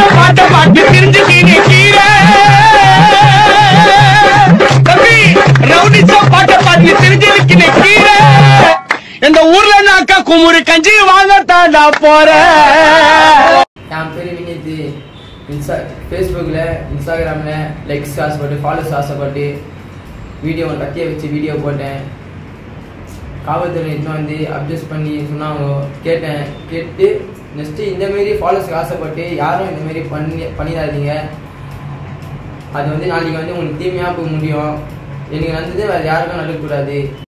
பாட்டை பாட்டு தெரிஞ்சுக்கினே கீரை தம்பி ரவுடிசா பாட்டை பாட்டு தெரிஞ்சிருக்கினே கீரை இந்த ஊர்ல நாக்கா குமுறு கஞ்சி வாங்கத்தாண்டா போறேன் என் பேர் வினித் இன்ஸ்டா ஃபேஸ்புக்கில் இன்ஸ்டாகிராமில் லைக்ஸ் ஆசைப்பட்டு ஃபாலோஸ் ஆசைப்பட்டு வீடியோ கத்தியை வச்சு வீடியோ போட்டேன் காவல்துறை இன்னும் வந்து அப்ஜஸ்ட் பண்ணி சொன்னாங்க கேட்டேன் கேட்டு நெக்ஸ்ட்டு இந்தமாரி ஃபாலோஸ்க்கு ஆசைப்பட்டு யாரும் இந்தமாரி பண்ணி பண்ணிடாதீங்க அது வந்து நாளைக்கு வந்து உங்களுக்கு தீமையாக போக முடியும் எனக்கு நடந்தது வேறு யாருக்கும் நடக்கக்கூடாது